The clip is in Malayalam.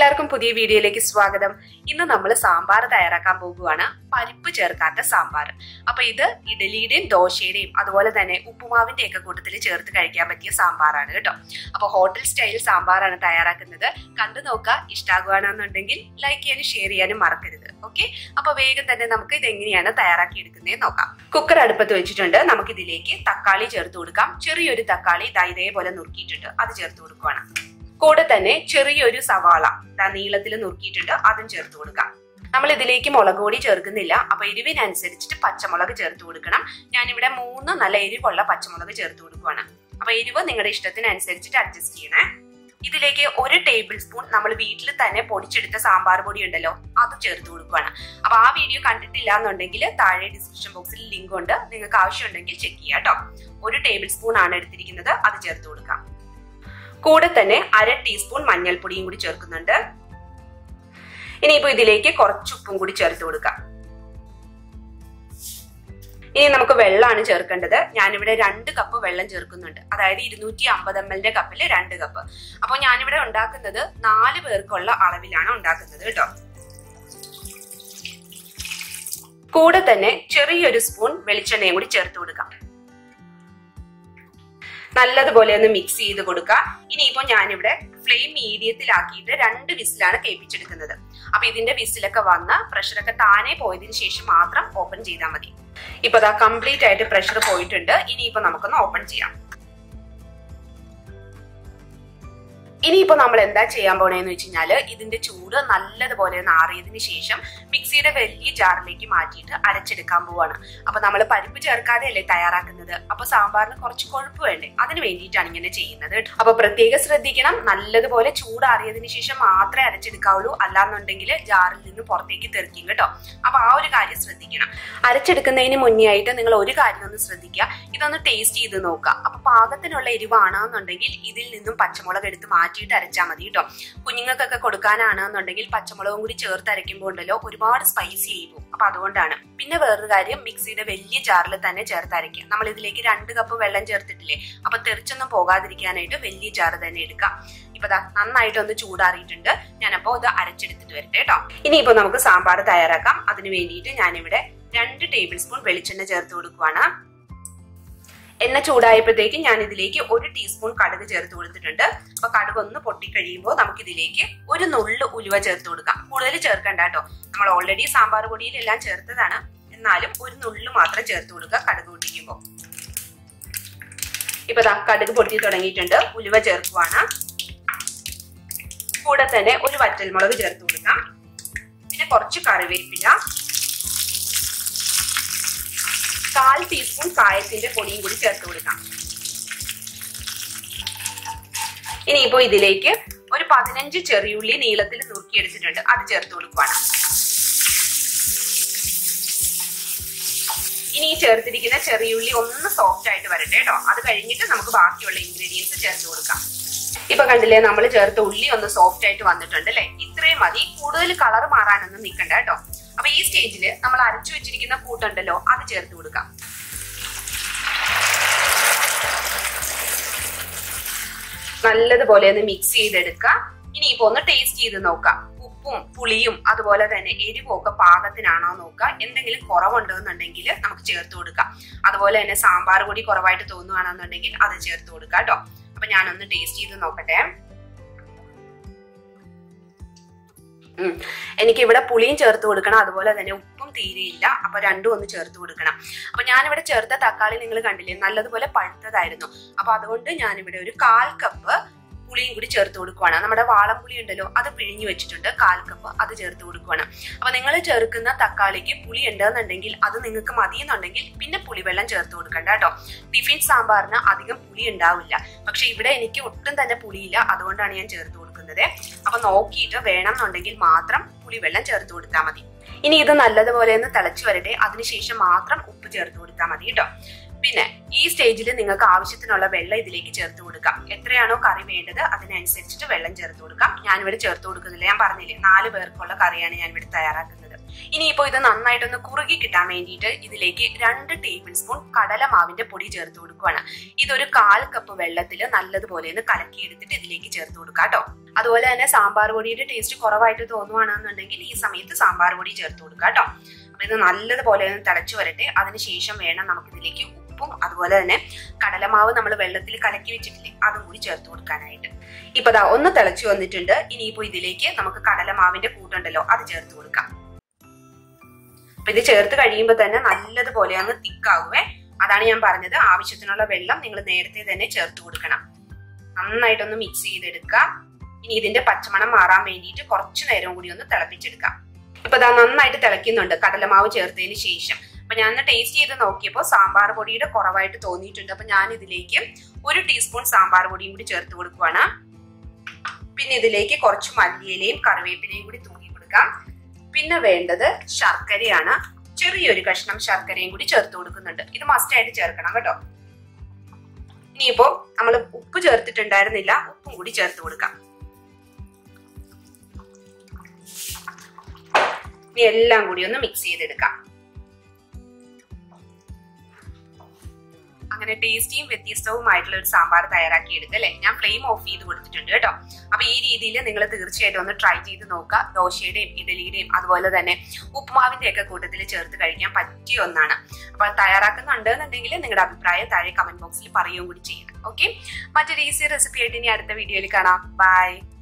എല്ലാവർക്കും പുതിയ വീഡിയോയിലേക്ക് സ്വാഗതം ഇന്ന് നമ്മൾ സാമ്പാർ തയ്യാറാക്കാൻ പോകുകയാണ് പരിപ്പ് ചേർക്കാത്ത സാമ്പാർ അപ്പൊ ഇത് ഇഡലിയുടെയും ദോശയുടെയും അതുപോലെ തന്നെ ഉപ്പുമാവിന്റെ ഒക്കെ കൂട്ടത്തിൽ ചേർത്ത് കഴിക്കാൻ പറ്റിയ സാമ്പാറാണ് കേട്ടോ അപ്പൊ ഹോട്ടൽ സ്റ്റൈൽ സാമ്പാറാണ് തയ്യാറാക്കുന്നത് കണ്ടു നോക്കുക ഇഷ്ടാകുകയാണെന്നുണ്ടെങ്കിൽ ലൈക്ക് ചെയ്യാനും ഷെയർ ചെയ്യാനും മറക്കരുത് ഓക്കെ അപ്പൊ വേഗം തന്നെ നമുക്ക് ഇത് എങ്ങനെയാണ് തയ്യാറാക്കി എടുക്കുന്നത് നോക്കാം കുക്കർ അടുപ്പത്ത് വെച്ചിട്ടുണ്ട് നമുക്ക് ഇതിലേക്ക് തക്കാളി ചേർത്ത് കൊടുക്കാം ചെറിയൊരു തക്കാളി ഇതാ ഇതേപോലെ നുറുക്കിയിട്ടുണ്ട് അത് ചേർത്ത് കൊടുക്കുവാണ് കൂടെ തന്നെ ചെറിയൊരു സവാള ദാ നീളത്തിൽ നുറുക്കിയിട്ടുണ്ട് അതും ചേർത്ത് കൊടുക്കാം നമ്മൾ ഇതിലേക്ക് മുളക് പൊടി ചേർക്കുന്നില്ല അപ്പൊ എരിവിനനുസരിച്ചിട്ട് പച്ചമുളക് ചേർത്ത് കൊടുക്കണം ഞാനിവിടെ മൂന്ന് നല്ല എരിവുള്ള പച്ചമുളക് ചേർത്ത് കൊടുക്കുവാണ് അപ്പൊ എരിവ് നിങ്ങളുടെ ഇഷ്ടത്തിനനുസരിച്ചിട്ട് അഡ്ജസ്റ്റ് ചെയ്യണേ ഇതിലേക്ക് ഒരു ടേബിൾ സ്പൂൺ നമ്മൾ വീട്ടിൽ തന്നെ പൊടിച്ചെടുത്ത സാമ്പാർ പൊടി ഉണ്ടല്ലോ അത് ചേർത്ത് കൊടുക്കുവാണ് അപ്പൊ ആ വീഡിയോ കണ്ടിട്ടില്ല എന്നുണ്ടെങ്കിൽ താഴെ ഡിസ്ക്രിപ്ഷൻ ബോക്സിൽ ലിങ്ക് ഉണ്ട് നിങ്ങൾക്ക് ആവശ്യമുണ്ടെങ്കിൽ ചെക്ക് ചെയ്യാം കേട്ടോ ഒരു ടേബിൾ സ്പൂൺ ആണ് എടുത്തിരിക്കുന്നത് അത് ചേർത്ത് കൊടുക്കാം കൂടെ തന്നെ അര ടീസ്പൂൺ മഞ്ഞൾപ്പൊടിയും കൂടി ചേർക്കുന്നുണ്ട് ഇനിയിപ്പോ ഇതിലേക്ക് കുറച്ച് ഉപ്പും കൂടി ചേർത്ത് കൊടുക്കാം ഇനി നമുക്ക് വെള്ളമാണ് ചേർക്കേണ്ടത് ഞാനിവിടെ രണ്ട് കപ്പ് വെള്ളം ചേർക്കുന്നുണ്ട് അതായത് ഇരുന്നൂറ്റി അമ്പത് എം എല്ലിന്റെ കപ്പിൽ രണ്ട് കപ്പ് അപ്പോൾ ഞാനിവിടെ ഉണ്ടാക്കുന്നത് നാല് പേർക്കുള്ള അളവിലാണ് ഉണ്ടാക്കുന്നത് കേട്ടോ കൂടെ തന്നെ ചെറിയൊരു സ്പൂൺ വെളിച്ചെണ്ണയും കൂടി ചേർത്ത് കൊടുക്കാം നല്ലതുപോലെ ഒന്ന് മിക്സ് ചെയ്ത് കൊടുക്കുക ഇനിയിപ്പോ ഞാനിവിടെ ഫ്ലെയിം മീഡിയത്തിലാക്കിയിട്ട് രണ്ട് വിസിലാണ് കേൾപ്പിച്ചെടുക്കുന്നത് അപ്പൊ ഇതിന്റെ വിസിലൊക്കെ വന്ന് പ്രഷറൊക്കെ താനെ പോയതിനു ശേഷം മാത്രം ഓപ്പൺ ചെയ്താൽ മതി ഇപ്പൊ ദാ കംപ്ലീറ്റ് ആയിട്ട് പ്രഷർ പോയിട്ടുണ്ട് ഇനിയിപ്പോ നമുക്കൊന്ന് ഓപ്പൺ ചെയ്യാം ഇനിയിപ്പോ നമ്മൾ എന്താ ചെയ്യാൻ പോണേന്ന് വെച്ച് കഴിഞ്ഞാല് ഇതിന്റെ ചൂട് നല്ലതുപോലെ ഒന്ന് ആറിയതിന് ശേഷം മിക്സിയുടെ വലിയ ജാറിലേക്ക് മാറ്റിയിട്ട് അരച്ചെടുക്കാൻ പോവാണ് അപ്പൊ നമ്മൾ പരിപ്പ് ചേർക്കാതെ അല്ലേ തയ്യാറാക്കുന്നത് അപ്പൊ സാമ്പാറിന് കുറച്ച് കൊഴുപ്പ് വേണ്ടേ അതിന് വേണ്ടിയിട്ടാണ് ഇങ്ങനെ ചെയ്യുന്നത് അപ്പൊ പ്രത്യേകം ശ്രദ്ധിക്കണം നല്ലതുപോലെ ചൂടാറിയതിന് ശേഷം മാത്രമേ അരച്ചെടുക്കാവുള്ളൂ അല്ലാന്നുണ്ടെങ്കിൽ ജാറിൽ നിന്ന് പുറത്തേക്ക് തെറിക്കും കേട്ടോ അപ്പൊ ആ ഒരു കാര്യം ശ്രദ്ധിക്കണം അരച്ചെടുക്കുന്നതിന് മുന്നേ ആയിട്ട് നിങ്ങൾ ഒരു കാര്യം ഒന്ന് ശ്രദ്ധിക്കുക ഇതൊന്ന് ടേസ്റ്റ് ചെയ്ത് നോക്കുക അപ്പൊ പാകത്തിനുള്ള എരിവാണെന്നുണ്ടെങ്കിൽ ഇതിൽ നിന്നും പച്ചമുളക് എടുത്ത് മാറ്റിയിട്ട് അരച്ചാൽ മതി കേട്ടോ കുഞ്ഞുങ്ങൾക്കൊക്കെ കൊടുക്കാനാണെന്നുണ്ടെങ്കിൽ പച്ചമുളകും കൂടി ചേർത്ത് അരയ്ക്കുമ്പോൾ ഉണ്ടല്ലോ ഒരുപാട് സ്പൈസി ആയി പോകും അപ്പൊ അതുകൊണ്ടാണ് പിന്നെ വേറൊരു കാര്യം മിക്സിയുടെ വലിയ ജാറിൽ തന്നെ ചേർത്ത് അരയ്ക്കുക നമ്മൾ ഇതിലേക്ക് രണ്ട് കപ്പ് വെള്ളം ചേർത്തിട്ടില്ലേ അപ്പൊ തെറിച്ചൊന്നും പോകാതിരിക്കാനായിട്ട് വലിയ ജാറ് തന്നെ എടുക്കാം ഇപ്പൊ ദാ നന്നായിട്ട് ഒന്ന് ചൂടാറിയിട്ടുണ്ട് ഞാനപ്പോ ഇത് അരച്ചെടുത്തിട്ട് വരട്ടെ കേട്ടോ ഇനിയിപ്പോ നമുക്ക് സാമ്പാർ തയ്യാറാക്കാം അതിന് വേണ്ടിയിട്ട് ഞാനിവിടെ രണ്ട് ടേബിൾ സ്പൂൺ വെളിച്ചെണ്ണ ചേർത്ത് കൊടുക്കുവാണ് എണ്ണ ചൂടായപ്പോഴത്തേക്ക് ഞാൻ ഇതിലേക്ക് ഒരു ടീസ്പൂൺ കടുക് ചേർത്ത് കൊടുത്തിട്ടുണ്ട് അപ്പൊ കടുക് ഒന്ന് പൊട്ടിക്കഴിയുമ്പോൾ നമുക്ക് ഇതിലേക്ക് ഒരു നുള്ളു ഉലുവ ചേർത്ത് കൊടുക്കാം കൂടുതൽ ചേർക്കണ്ട കേട്ടോ നമ്മൾ ഓൾറെഡി സാമ്പാർ പൊടിയിലെല്ലാം ചേർത്തതാണ് എന്നാലും ഒരു നുള്ളു മാത്രം ചേർത്ത് കൊടുക്കുക കടുക് പൊട്ടിക്കുമ്പോൾ ഇപ്പൊ ദാ കടുക് പൊട്ടി തുടങ്ങിയിട്ടുണ്ട് ഉലുവ ചേർക്കുവാണ് കൂടെ തന്നെ ഒരു വറ്റൽമുളക് ചേർത്ത് കൊടുക്കാം പിന്നെ കുറച്ച് കറിവേപ്പില കാൽ ടീസ്പൂൺ കായത്തിന്റെ പൊടിയും കൂടി ചേർത്ത് കൊടുക്കാം ഇനിയിപ്പോ ഇതിലേക്ക് ഒരു പതിനഞ്ച് ചെറിയുള്ളി നീളത്തിൽ നുറുക്കിയെടുത്തിട്ടുണ്ട് അത് ചേർത്ത് കൊടുക്കുവാണ് ഇനി ഈ ചേർത്തിരിക്കുന്ന ചെറിയുള്ളി ഒന്ന് സോഫ്റ്റ് ആയിട്ട് വരട്ടെ കേട്ടോ അത് കഴിഞ്ഞിട്ട് നമുക്ക് ബാക്കിയുള്ള ഇൻഗ്രീഡിയൻസ് ചേർത്ത് കൊടുക്കാം ഇപ്പൊ കണ്ടില്ലേ നമ്മൾ ചേർത്ത ഉള്ളി ഒന്ന് സോഫ്റ്റ് ആയിട്ട് വന്നിട്ടുണ്ട് അല്ലെ ഇത്രയും മതി കൂടുതൽ കളർ മാറാനൊന്നും നിൽക്കണ്ട കേട്ടോ അപ്പൊ ഈ സ്റ്റേജിൽ നമ്മൾ അരച്ചു വെച്ചിരിക്കുന്ന കൂട്ടുണ്ടല്ലോ അത് ചേർത്ത് കൊടുക്കാം നല്ലതുപോലെ ഒന്ന് മിക്സ് ചെയ്തെടുക്കുക ഇനിയിപ്പോ ഒന്ന് ടേസ്റ്റ് ചെയ്ത് നോക്കാം ഉപ്പും പുളിയും അതുപോലെ തന്നെ എരിവും ഒക്കെ പാകത്തിനാണോ നോക്കുക എന്തെങ്കിലും കുറവുണ്ടെന്നുണ്ടെങ്കിൽ നമുക്ക് ചേർത്ത് കൊടുക്കാം അതുപോലെ തന്നെ സാമ്പാർ പൊടി കുറവായിട്ട് തോന്നുകയാണെന്നുണ്ടെങ്കിൽ അത് ചേർത്ത് കൊടുക്കാം കേട്ടോ അപ്പൊ ഞാനൊന്ന് ടേസ്റ്റ് ചെയ്ത് നോക്കട്ടെ എനിക്ക് ഇവിടെ പുളിയും ചേർത്ത് കൊടുക്കണം അതുപോലെ തന്നെ ഉപ്പും തീരെയില്ല അപ്പൊ രണ്ടും ഒന്ന് ചേർത്ത് കൊടുക്കണം അപ്പൊ ഞാനിവിടെ ചേർത്ത തക്കാളി നിങ്ങൾ കണ്ടില്ലേ നല്ലതുപോലെ പഴുത്തതായിരുന്നു അപ്പൊ അതുകൊണ്ട് ഞാനിവിടെ ഒരു കാൽ കപ്പ് പുളിയും കൂടി ചേർത്ത് കൊടുക്കുവാണ് നമ്മുടെ വാളംപുളി ഉണ്ടല്ലോ അത് പിഴിഞ്ഞു വെച്ചിട്ടുണ്ട് കാൽ കപ്പ് അത് ചേർത്ത് കൊടുക്കുവാണ് അപ്പൊ നിങ്ങൾ ചേർക്കുന്ന തക്കാളിക്ക് പുളി ഉണ്ടെന്നുണ്ടെങ്കിൽ അത് നിങ്ങൾക്ക് മതിയെന്നുണ്ടെങ്കിൽ പിന്നെ പുളിവെള്ളം ചേർത്ത് കൊടുക്കണ്ട കേട്ടോ ടിഫിൻ സാമ്പാറിന് അധികം പുളി ഉണ്ടാവില്ല പക്ഷെ ഇവിടെ എനിക്ക് ഒട്ടും തന്നെ പുളിയില്ല അതുകൊണ്ടാണ് ഞാൻ ചേർത്ത് കൊടുക്കുന്നത് അപ്പൊ നോക്കിയിട്ട് വേണം എന്നുണ്ടെങ്കിൽ മാത്രം പുളിവെള്ളം ചേർത്ത് കൊടുത്താൽ മതി ഇനി ഇത് നല്ലതുപോലെ ഒന്ന് തിളച്ചു വരട്ടെ അതിനുശേഷം മാത്രം ഉപ്പ് ചേർത്ത് കൊടുത്താൽ മതി കേട്ടോ പിന്നെ ഈ സ്റ്റേജിൽ നിങ്ങൾക്ക് ആവശ്യത്തിനുള്ള വെള്ളം ഇതിലേക്ക് ചേർത്ത് കൊടുക്കാം എത്രയാണോ കറി വേണ്ടത് അതിനനുസരിച്ചിട്ട് വെള്ളം ചേർത്ത് കൊടുക്കാം ഞാനിവിടെ ചേർത്ത് കൊടുക്കുന്നില്ല ഞാൻ പറഞ്ഞില്ലേ നാല് പേർക്കുള്ള കറിയാണ് ഞാൻ ഇവിടെ തയ്യാറാക്കുന്നത് ഇനിയിപ്പോ ഇത് നന്നായിട്ടൊന്ന് കുറുകി കിട്ടാൻ വേണ്ടിയിട്ട് ഇതിലേക്ക് രണ്ട് ടേബിൾ സ്പൂൺ കടലമാവിന്റെ പൊടി ചേർത്ത് കൊടുക്കുകയാണ് ഇതൊരു കാൽ കപ്പ് വെള്ളത്തിൽ നല്ലതുപോലെ ഒന്ന് കലക്കി എടുത്തിട്ട് ഇതിലേക്ക് ചേർത്ത് കൊടുക്കുക കേട്ടോ അതുപോലെ തന്നെ സാമ്പാർ പൊടിയുടെ ടേസ്റ്റ് കുറവായിട്ട് തോന്നുവാണെന്നുണ്ടെങ്കിൽ ഈ സമയത്ത് സാമ്പാർ പൊടി ചേർത്ത് കൊടുക്കുക കേട്ടോ അപ്പൊ ഇത് നല്ലതുപോലെ ഒന്ന് തിളച്ചു വരട്ടെ അതിനുശേഷം വേണം നമുക്ക് ഇതിലേക്ക് ഉപ്പും അതുപോലെ തന്നെ കടലമാവ് നമ്മൾ വെള്ളത്തിൽ കലക്കി വെച്ചിട്ടില്ലേ അതും കൂടി ചേർത്ത് കൊടുക്കാനായിട്ട് ഇപ്പൊ ദാ ഒന്ന് തിളച്ചു വന്നിട്ടുണ്ട് ഇനിയിപ്പോ ഇതിലേക്ക് നമുക്ക് കടലമാവിന്റെ കൂട്ടുണ്ടല്ലോ അത് ചേർത്ത് കൊടുക്കാം അപ്പൊ ഇത് ചേർത്ത് കഴിയുമ്പോൾ തന്നെ നല്ലതുപോലെ അങ്ങ് തിക്കാവുവേ അതാണ് ഞാൻ പറഞ്ഞത് ആവശ്യത്തിനുള്ള വെള്ളം നിങ്ങൾ നേരത്തെ തന്നെ ചേർത്ത് കൊടുക്കണം നന്നായിട്ടൊന്ന് മിക്സ് ചെയ്തെടുക്കാം ഇനി ഇതിന്റെ പച്ചമണം മാറാൻ വേണ്ടിയിട്ട് കുറച്ചു നേരം കൂടി ഒന്ന് തിളപ്പിച്ചെടുക്കാം ഇപ്പൊ ഇതാ നന്നായിട്ട് തിളയ്ക്കുന്നുണ്ട് കടലമാവ് ചേർത്തതിന് ശേഷം അപ്പൊ ഞാൻ ടേസ്റ്റ് ചെയ്ത് നോക്കിയപ്പോൾ സാമ്പാർ പൊടിയുടെ കുറവായിട്ട് തോന്നിയിട്ടുണ്ട് അപ്പൊ ഞാൻ ഇതിലേക്ക് ഒരു ടീസ്പൂൺ സാമ്പാർ പൊടിയും കൂടി ചേർത്ത് കൊടുക്കുവാണ് പിന്നെ ഇതിലേക്ക് കുറച്ച് മല്ലിയിലയും കറിവേപ്പിലയും കൂടി തൂക്കി കൊടുക്കാം പിന്നെ വേണ്ടത് ശർക്കരയാണ് ചെറിയൊരു കഷ്ണം ശർക്കരയും കൂടി ചേർത്ത് കൊടുക്കുന്നുണ്ട് ഇത് മസ്റ്റ് ആയിട്ട് ചേർക്കണം കേട്ടോ ഇനിയിപ്പോ നമ്മൾ ഉപ്പ് ചേർത്തിട്ടുണ്ടായിരുന്നില്ല ഉപ്പും കൂടി ചേർത്ത് കൊടുക്കാം ഇനി എല്ലാം കൂടി ഒന്ന് മിക്സ് ചെയ്തെടുക്കാം അങ്ങനെ ടേസ്റ്റിയും വ്യത്യസ്തവുമായിട്ടുള്ള ഒരു സാമ്പാർ തയ്യാറാക്കി എടുക്കുക അല്ലെ ഞാൻ ഫ്ലെയിം ഓഫ് ചെയ്ത് കൊടുത്തിട്ടുണ്ട് കേട്ടോ അപ്പൊ ഈ രീതിയിൽ നിങ്ങൾ തീർച്ചയായിട്ടും ഒന്ന് ട്രൈ ചെയ്ത് നോക്കുക ദോശയുടെയും ഇഡലിയുടെയും അതുപോലെ തന്നെ ഉപ്പുമാവിന്റെ ഒക്കെ കൂട്ടത്തിൽ ചേർത്ത് കഴിക്കാൻ പറ്റിയ ഒന്നാണ് അപ്പൊ തയ്യാറാക്കുന്നുണ്ട് എന്നുണ്ടെങ്കിൽ നിങ്ങളുടെ അഭിപ്രായം താഴെ കമന്റ് ബോക്സിൽ പറയുകയും കൂടി ചെയ്യണം ഓക്കെ മറ്റൊരു ഈസി റെസിപ്പി ആയിട്ട് ഇനി അടുത്ത വീഡിയോയിൽ കാണാം ബൈ